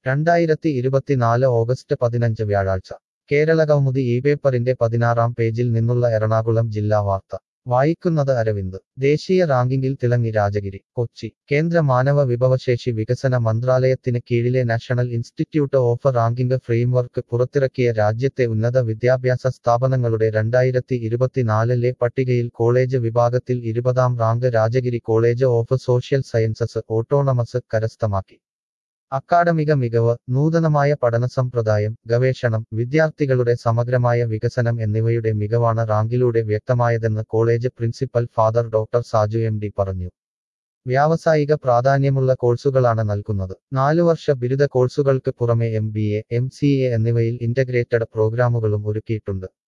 രണ്ടായിരത്തി ഇരുപത്തിനാല് ഓഗസ്റ്റ് പതിനഞ്ച് വ്യാഴാഴ്ച കേരളകൗമുദി ഈ പേപ്പറിന്റെ പതിനാറാം പേജിൽ നിന്നുള്ള എറണാകുളം ജില്ലാ വാർത്ത വായിക്കുന്നത് അരവിന്ദ് ദേശീയ റാങ്കിങ്ങിൽ തിളങ്ങി രാജഗിരി കൊച്ചി കേന്ദ്ര മാനവ വിഭവശേഷി വികസന മന്ത്രാലയത്തിന് കീഴിലെ national institute of ranking framework പുറത്തിറക്കിയ രാജ്യത്തെ ഉന്നത വിദ്യാഭ്യാസ സ്ഥാപനങ്ങളുടെ രണ്ടായിരത്തി ഇരുപത്തിനാലിലെ പട്ടികയിൽ കോളേജ് വിഭാഗത്തിൽ ഇരുപതാം rank Rajagiri college of social sciences autonomous കരസ്ഥമാക്കി അക്കാഡമിക മികവ് നൂതനമായ പഠന സമ്പ്രദായം ഗവേഷണം വിദ്യാർത്ഥികളുടെ സമഗ്രമായ വികസനം എന്നിവയുടെ മികവാണ് റാങ്കിലൂടെ വ്യക്തമായതെന്ന് college principal father doctor Saju M D പറഞ്ഞു വ്യാവസായിക പ്രാധാന്യമുള്ള കോഴ്സുകളാണ് നൽകുന്നത് നാലുവർഷ ബിരുദ കോഴ്സുകൾക്ക് പുറമെ M B A M C A എന്നിവയിൽ ഇന്റഗ്രേറ്റഡ് പ്രോഗ്രാമുകളും ഒരുക്കിയിട്ടുണ്ട്